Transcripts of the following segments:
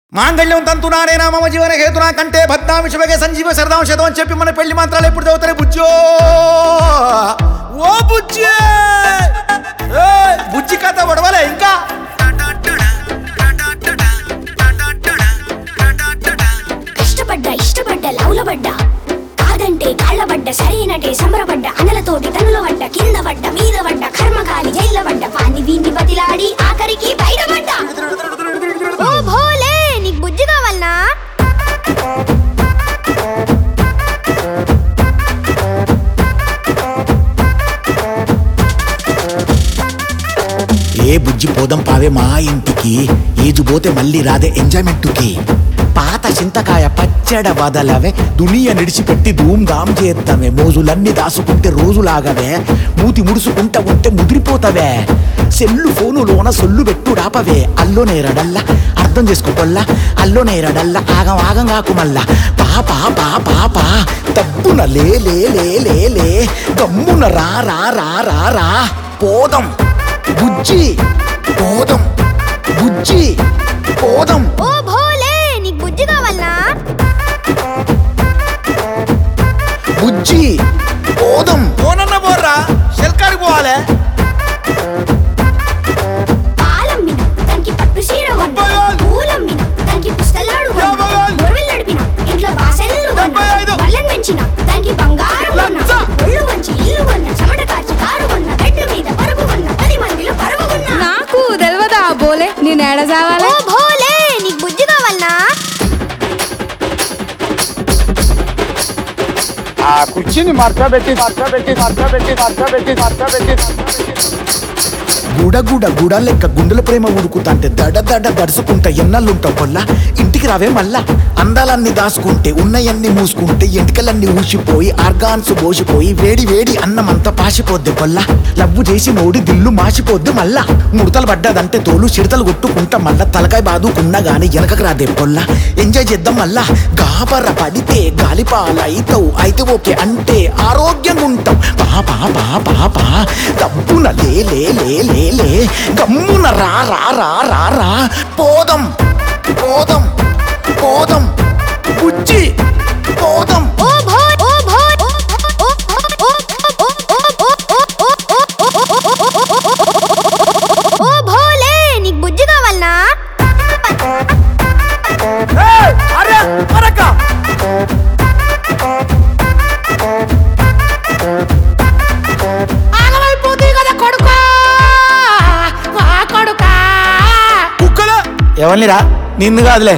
మాంగళ్యం తంతునానేనా మమ జీవన హేతునా కంటే భద్రామి శుభగే సంజీవ శరదాం శతం అని చెప్పి మన పెళ్లి మంత్రాలు ఎప్పుడు చదువుతాయి బుజ్జో ఓ బుజ్జి ఏయ్, బుజ్జి కథ పడవలే ఇంకా కష్టపడ్డా ఇష్టపడ్డా లౌలబడ్డా కాదంటే కాళ్ళబడ్డ సరైనటే సంబరపడ్డ అనలతోటి తనుల పడ్డ కింద పడ్డ మీద పడ్డ కర్మకాలి జైల్ల పడ్డ వాణ్ణి వీణ్ణి బతిలాడి ఆఖరికి బయటపడ్డా ఓ భోలే నీకు బుద్ధి కావాలనా ఏ బుజ్జి పోదాం పావే మా ఇంటికి ఏజు పోతే మళ్ళీ రాదే ఎంజాయ్మెంట్కి పాత చింతకాయ పచ్చడ బదలవే దునియ నిడిచిపెట్టి ధూమ్ ధామ్ చేస్తావే మోజులన్నీ దాసుకుంటే రోజులాగవే మూతి ముడుసుకుంటా ఉంటే ముదిరిపోతావే సెల్లు ఫోనులోన సొల్లు పెట్టు రాపవే అల్లో నేరడల్లా అర్థం చేసుకోకొల్లా అల్లో నేరడల్లా ఆగం ఆగం కాకు మల్లా పాపా పా పాపా తప్పున లే లే లే లే లే గమ్మున రా రా రా రా రా పోదం బుజ్జి పోదం బుజ్జి పోదం ఓ భోలే నీకు బుద్ధి కావాలనా బుజ్జి పోదం పోనన్న పోర్రా షెల్కాడికి పోవాలే పాలమ్మిన దానికి పట్టు చీర కొన్న అబ్బాయోయ్! పూలమ్మిన దానికి పుస్తలాడు కొన్న యాభై! గొడవలు నడిపిన ఇంట్లో బాసెల్లు కొన్న డెబ్బై ఐదు! బళ్ళని పెంచిన దానికి బంగారం కొన్న లక్ష! ఒళ్ళు వంచి ఇల్లు కొన్న చెమట కాచి కారు కొన్న రెడ్డు మీద పరుగు కొన్న పది మందిలో పరుగు కొన్న నాకు తెలియదా బోలే నేను ఏడ ఓ చావాలి భోలే నీకు బుద్ధి కావాలనా ఆ కుర్చీని మర్చబెట్టి మర్చబెట్టి మర్చబెట్టి మర్చబెట్టి మర్చబెట్టి గుడ గుడ గుడ లెక్క గుండెల ప్రేమ ఉడుకుతాంటే దడ దడ దడుచుకుంటా ఎన్నల్లుంటావు పొల్లా ఇంటికి రావే మళ్ళా అందాలన్నీ దాచుకుంటే ఉన్నయన్నీ మూసుకుంటే ఎంటికలన్నీ ఊసిపోయి ఆర్గాన్స్ బోసిపోయి వేడి వేడి అన్నమంతా పాసిపోద్ది పొల్లా లవ్వు చేసి నోడి దిల్లు మాసిపోద్ది మళ్ళా ముడతలు పడ్డదంటే తోలు చిడతలు కొట్టుకుంటా మళ్ళా తలకాయ బాదుకున్నా గాని వెనకకు రాదే పొల్లా ఎంజాయ్ చేద్దాం మళ్ళా గాబర పడితే గాలిపాలైతావు అయితే ఓకే అంటే ఆరోగ్యంగా ఉంటాం పాపా పాపా పా డబ్బున లే లే లే లే లే గమ్మున రా రా రా రా రా పోదం పోదం పోదం బుజ్జి పోదం ఓ భో ఓ భో ఓ ఓ ఓ భోలే నీకు బుద్ధి కావాలనా అరే అరక కుక్కలు ఎవరినిరా నిన్ను కాదులే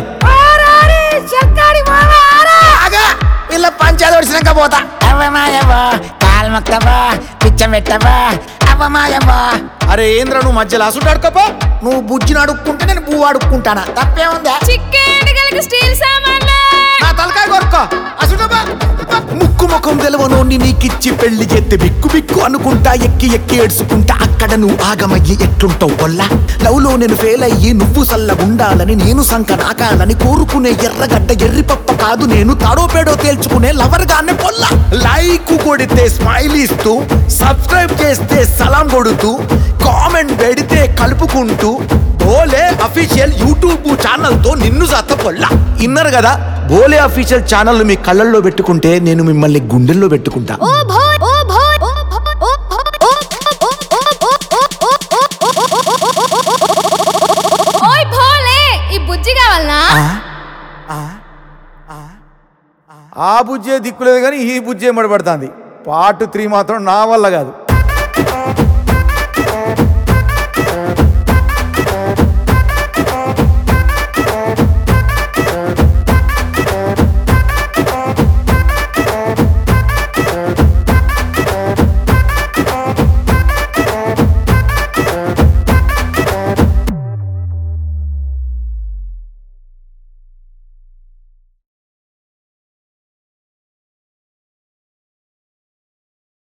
ఆగా వీళ్ళ పంచాయతీ ఒడిసినాక పోతా అవ్వమాయవా కాలు మొక్కవా పిచ్చం పెట్టవా అవ్వమాయవా అరే ఏంద్ర నువ్వు మధ్యలో అసుడు అడుకోపో నువ్వు బుజ్జిని అడుక్కుంటే నేను పువ్వు అడుక్కుంటానా తప్పేముందా చికెన్ గలకి స్టీల్ సామాన్లు నా తలకాయ కొరుకో అసుడబ్బా ముక్కు ముఖం తెలవనోని నీకిచ్చి పెళ్లి చేస్తే బిక్కు బిక్కు అనుకుంటా ఎక్కి ఎక్కి ఏడ్చుకుంటా అక్కడ నువ్వు ఆగమయ్యి ఎట్లుంటావు కొల్లా లవ్ లో నేను ఫెయిల్ అయ్యి నువ్వు సల్లగుండాలని నేను సంక నాకాలని కోరుకునే ఎర్రగడ్డ ఎర్రి పప్ప కాదు నేను తాడో పేడో తేల్చుకునే లవర్ గానే పొల్ల లైక్ కొడితే స్మైల్ ఇస్తూ సబ్స్క్రైబ్ చేస్తే సలాం కొడుతూ కామెంట్ పెడితే కలుపుకుంటూ బోలే అఫీషియల్ యూట్యూబ్ ఛానల్ తో నిన్ను సత్తపొల్లా ఇన్నారు కదా బోలే అఫీషియల్ ఛానల్ మీ కళ్ళల్లో పెట్టుకుంటే నేను మిమ్మల్ని గుండెల్లో పెట్టుకుంటా ఓ భో ఓ భో ఓ భో ఓ భో ఓయ్ భోలే ఈ బుజ్జి కావాలనా ఆ బుజ్జే దిక్కులేదు కానీ ఈ బుజ్జే మడబడుతుంది పార్ట్ త్రీ మాత్రం నా వల్ల కాదు